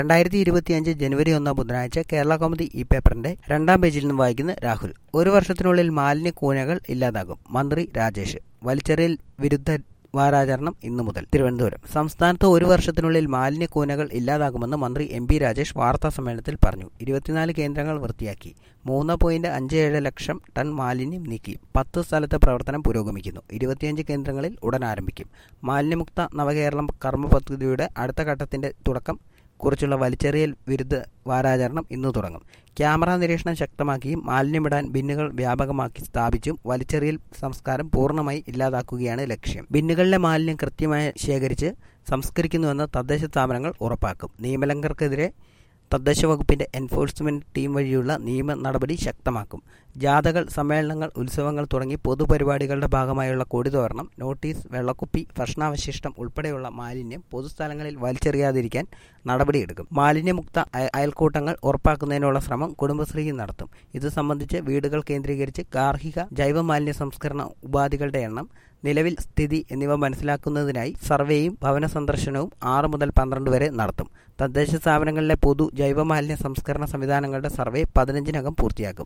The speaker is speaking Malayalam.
രണ്ടായിരത്തി ഇരുപത്തിയഞ്ച് ജനുവരി ഒന്ന് ബുധനാഴ്ച കേരള കൗമുദി ഈ പേപ്പറിന്റെ രണ്ടാം പേജിൽ നിന്നും വായിക്കുന്ന രാഹുൽ ഒരു വർഷത്തിനുള്ളിൽ മാലിന്യ കൂനകൾ ഇല്ലാതാകും മന്ത്രി രാജേഷ് വലിച്ചെറിയൽ വിരുദ്ധ വാരാചരണം ഇന്നു മുതൽ തിരുവനന്തപുരം സംസ്ഥാനത്ത് ഒരു വർഷത്തിനുള്ളിൽ മാലിന്യ കൂനകൾ ഇല്ലാതാകുമെന്ന് മന്ത്രി എം പി രാജേഷ് വാർത്താ സമ്മേളനത്തിൽ പറഞ്ഞു ഇരുപത്തിനാല് കേന്ദ്രങ്ങൾ വൃത്തിയാക്കി മൂന്ന് പോയിന്റ് അഞ്ച് ഏഴ് ലക്ഷം ടൺ മാലിന്യം നീക്കി പത്ത് സ്ഥലത്ത് പ്രവർത്തനം പുരോഗമിക്കുന്നു ഇരുപത്തിയഞ്ച് കേന്ദ്രങ്ങളിൽ ഉടൻ ആരംഭിക്കും മാലിന്യമുക്ത നവകേരളം കർമ്മ പദ്ധതിയുടെ അടുത്ത ഘട്ടത്തിന്റെ തുടക്കം കുറിച്ചുള്ള വലിച്ചെറിയൽ വിരുദ്ധ വാരാചരണം ഇന്ന് തുടങ്ങും ക്യാമറ നിരീക്ഷണം ശക്തമാക്കിയും മാലിന്യമിടാൻ ബിന്നുകൾ വ്യാപകമാക്കി സ്ഥാപിച്ചും വലിച്ചെറിയൽ സംസ്കാരം പൂർണ്ണമായി ഇല്ലാതാക്കുകയാണ് ലക്ഷ്യം ബിന്നുകളിലെ മാലിന്യം കൃത്യമായി ശേഖരിച്ച് സംസ്കരിക്കുന്നുവെന്ന് തദ്ദേശ സ്ഥാപനങ്ങൾ ഉറപ്പാക്കും നിയമലംഘകർക്കെതിരെ തദ്ദേശ വകുപ്പിന്റെ എൻഫോഴ്സ്മെന്റ് ടീം വഴിയുള്ള നിയമ നടപടി ശക്തമാക്കും ജാഥകൾ സമ്മേളനങ്ങൾ ഉത്സവങ്ങൾ തുടങ്ങി പൊതുപരിപാടികളുടെ ഭാഗമായുള്ള കൊടിതോരണം നോട്ടീസ് വെള്ളക്കുപ്പി ഭക്ഷണാവശിഷ്ടം ഉൾപ്പെടെയുള്ള മാലിന്യം പൊതുസ്ഥലങ്ങളിൽ വലിച്ചെറിയാതിരിക്കാൻ നടപടിയെടുക്കും മാലിന്യമുക്ത അയൽക്കൂട്ടങ്ങൾ ഉറപ്പാക്കുന്നതിനുള്ള ശ്രമം കുടുംബശ്രീ നടത്തും ഇത് സംബന്ധിച്ച് വീടുകൾ കേന്ദ്രീകരിച്ച് ഗാർഹിക ജൈവ മാലിന്യ സംസ്കരണ ഉപാധികളുടെ എണ്ണം നിലവിൽ സ്ഥിതി എന്നിവ മനസ്സിലാക്കുന്നതിനായി സർവേയും ഭവന സന്ദർശനവും ആറ് മുതൽ പന്ത്രണ്ട് വരെ നടത്തും തദ്ദേശ സ്ഥാപനങ്ങളിലെ പൊതു ജൈവമാലിന്യ സംസ്കരണ സംവിധാനങ്ങളുടെ സർവേ പതിനഞ്ചിനകം പൂർത്തിയാക്കും